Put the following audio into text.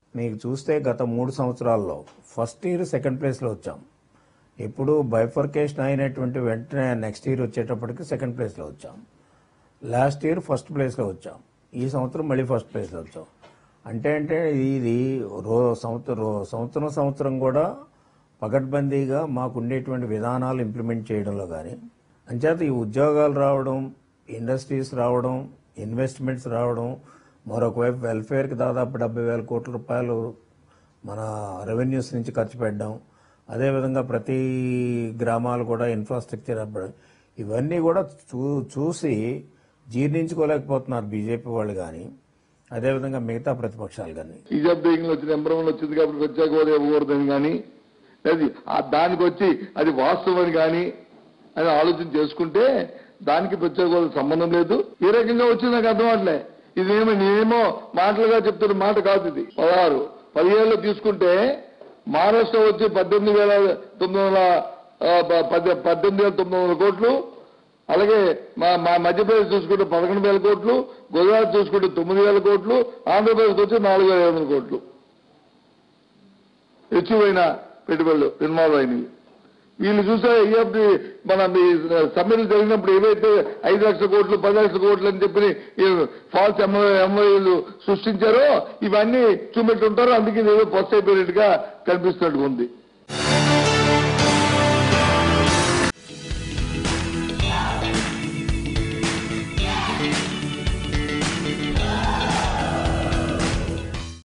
మీకు చూస్తే గత మూడు సంవత్సరాల్లో ఫస్ట్ ఇయర్ సెకండ్ ప్లేస్లో వచ్చాం ఇప్పుడు బైఫర్కేషన్ అయినటువంటి వెంటనే నెక్స్ట్ ఇయర్ వచ్చేటప్పటికి సెకండ్ ప్లేస్లో వచ్చాం లాస్ట్ ఇయర్ ఫస్ట్ ప్లేస్లో వచ్చాం ఈ సంవత్సరం మళ్ళీ ఫస్ట్ ప్లేస్లో వచ్చాం అంటే అంటే ఇది రో సంవత్సరం రో- సంవత్సరం సంవత్సరం కూడా పకడ్బందీగా మాకు ఉండేటువంటి విధానాలు ఇంప్లిమెంట్ చేయడంలో కానీ అంచేత ఈ ఉద్యోగాలు రావడం ఇండస్ట్రీస్ రావడం ఇన్వెస్ట్మెంట్స్ రావడం మరొక వైపు వెల్ఫేర్కి దాదాపు డెబ్బై వేల కోట్ల రూపాయలు మన రెవెన్యూస్ నుంచి ఖర్చు పెట్టడం అదేవిధంగా ప్రతి గ్రామాలు కూడా ఇన్ఫ్రాస్ట్రక్చర్ అవ్వడం ఇవన్నీ కూడా చూ చూసి జీర్ణించుకోలేకపోతున్నారు బీజేపీ వాళ్ళు కానీ అదేవిధంగా మిగతా ప్రతిపక్షాలు కానీ ఈజబ్ డేయింగ్ వచ్చిన నెంబర్ వన్ వచ్చింది కాబట్టి ప్రత్యేక హోదా ఇవ్వకూడదని కానీ లేదు ఆ దానికి వచ్చి అది వాస్తవం అని కానీ అని ఆలోచన చేసుకుంటే దానికి ప్రత్యేక హోదా సంబంధం లేదు ఏ రకంగా వచ్చింది నాకు అర్థం అవట్లే ఇదేమో నేనేమో మాటలుగా చెప్తున్న మాట కాదు ఇది పదహారు పదిహేళ్ళు తీసుకుంటే మహారాష్ట్ర వచ్చి పద్దెనిమిది వేల తొమ్మిది వందల ఆ, ప- పద్దె- పద్దెనిమిది వేల తొమ్మిది వందల కోట్లు అలాగే మా మా మధ్యప్రదేశ్ చూసుకుంటే పదకొండు వేల కోట్లు గుజరాత్ చూసుకుంటే తొమ్మిది వేల కోట్లు ఆంధ్రప్రదేశ్ వచ్చి నాలుగు వేల ఐదు వందల కోట్లు ఎక్కువైన పెట్టుబడులు ఇన్వాల్వ్ అయినవి వీళ్ళు చూసే ఈఎఫ్డి మన మీ సమ్మెలు జరిగినప్పుడు ఏవైతే ఐదు లక్షల కోట్లు పది లక్షల కోట్లు అని చెప్పి ఫాల్స్ ఎంఓఏలు సృష్టించారో ఇవన్నీ చూపెట్టుంటారో అందుకే ఇది ఏదో ఫస్ట్ అయిపోయినట్టుగా కనిపిస్తున్నట్టుగా ఉంది